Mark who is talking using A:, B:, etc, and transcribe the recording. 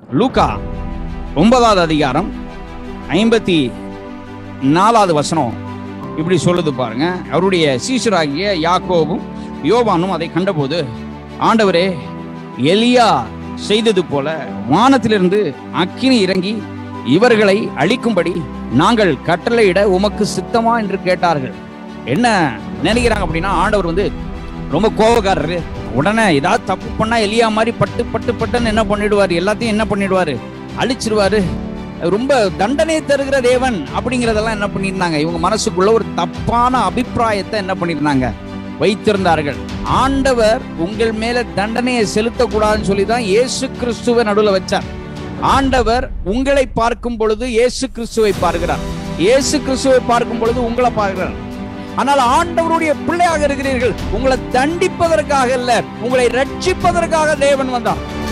A: லூக்கா ஒன்பதாவது அதிகாரம் ஐம்பத்தி நாலாவது வசனம் இப்படி சொல்லுது பாருங்க அவருடைய சீஷராகிய யாக்கோபும் யோவானும் அதை கண்டபோது ஆண்டவரே எலியா செய்தது போல வானத்திலிருந்து அக்கினி இறங்கி இவர்களை அழிக்கும்படி நாங்கள் கட்டளையிட உமக்கு சித்தமா என்று கேட்டார்கள் என்ன நினைக்கிறாங்க அப்படின்னா ஆண்டவர் வந்து ரொம்ப கோபக்காரரு உடனே ஏதாவது தப்பு பண்ணா எலியா மாதிரி பட்டு பட்டு பட்டுன்னு என்ன பண்ணிடுவாரு எல்லாத்தையும் என்ன பண்ணிடுவாரு அழிச்சிருவாரு ரொம்ப தண்டனை தருகிற தேவன் அப்படிங்கறதெல்லாம் என்ன பண்ணியிருந்தாங்க இவங்க மனசுக்குள்ள ஒரு தப்பான அபிப்பிராயத்தை என்ன பண்ணியிருந்தாங்க வைத்திருந்தார்கள் ஆண்டவர் உங்கள் மேல தண்டனையை செலுத்தக்கூடாதுன்னு சொல்லி தான் இயேசு கிறிஸ்துவை நடுவில் வச்சார் ஆண்டவர் உங்களை பார்க்கும் பொழுது இயேசு கிறிஸ்துவை பார்க்கிறார் இயேசு கிறிஸ்துவை பார்க்கும் பொழுது உங்களை பார்க்கிறார் ஆனால் ஆண்டவருடைய பிள்ளையாக இருக்கிறீர்கள் உங்களை தண்டிப்பதற்காக அல்ல உங்களை ரட்சிப்பதற்காக தேவன் வந்தார்